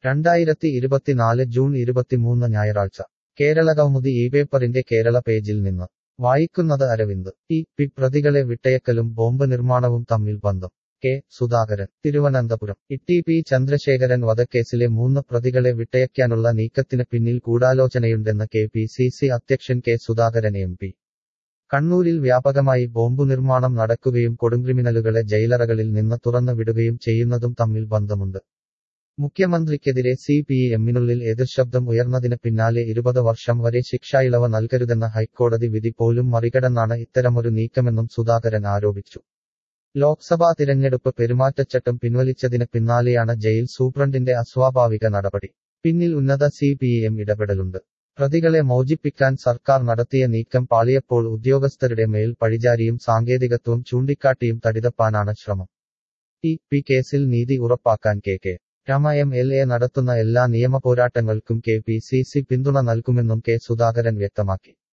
രണ്ടായിരത്തി ഇരുപത്തിനാല് ജൂൺ ഇരുപത്തിമൂന്ന് ഞായറാഴ്ച കേരള കൗമുദി ഈ പേപ്പറിന്റെ കേരള പേജിൽ നിന്ന് വായിക്കുന്നത് അരവിന്ദ് ടി പി പ്രതികളെ വിട്ടയക്കലും ബോംബ് നിർമ്മാണവും തമ്മിൽ ബന്ധം K Sudhakaran Thiruvananthapuram E P Chandrasekharan വധക്കേസിലെ മൂന്ന് പ്രതികളെ വിട്ടയക്കാനുള്ള നീക്കത്തിന് പിന്നിൽ ഗൂഢാലോചനയുണ്ടെന്ന് കെ പി സി സി അധ്യക്ഷൻ കെ സുധാകരൻ എം പി കണ്ണൂരിൽ വ്യാപകമായി ബോംബു നിർമ്മാണം നടക്കുകയും കൊടുംക്രിമിനലുകളെ ജയിലറകളിൽ നിന്ന് തുറന്നു വിടുകയും ചെയ്യുന്നതും തമ്മിൽ ബന്ധമുണ്ട് മുഖ്യമന്ത്രിക്കെതിരെ സി പി എമ്മിനുള്ളിൽ എതിർശബ്ദം ഉയർന്നതിന് പിന്നാലെ ഇരുപത് വർഷം വരെ ശിക്ഷായിളവ് നൽകരുതെന്ന ഹൈക്കോടതി വിധി പോലും മറികടന്നാണ് ഇത്തരമൊരു നീക്കമെന്നും സുധാകരൻ ആരോപിച്ചു ലോക്സഭാ തിരഞ്ഞെടുപ്പ് പെരുമാറ്റച്ചട്ടം പിൻവലിച്ചതിന് പിന്നാലെയാണ് ജയിൽ സൂപ്രണ്ടിന്റെ അസ്വാഭാവിക നടപടി പിന്നിൽ ഉന്നത സി പി എം ഇടപെടലുണ്ട് പ്രതികളെ മോചിപ്പിക്കാൻ സർക്കാർ നടത്തിയ നീക്കം പാളിയപ്പോൾ ഉദ്യോഗസ്ഥരുടെ മേൽ പഴിചാരിയും സാങ്കേതികത്വം ചൂണ്ടിക്കാട്ടിയും തടിതപ്പാനാണ് ശ്രമം ടി പി കേസിൽ നീതി ഉറപ്പാക്കാൻ K K Rema M L A നടത്തുന്ന എല്ലാ നിയമപോരാട്ടങ്ങൾക്കും കെ പി സി സി പിന്തുണ നൽകുമെന്നും കെ സുധാകരൻ വ്യക്തമാക്കി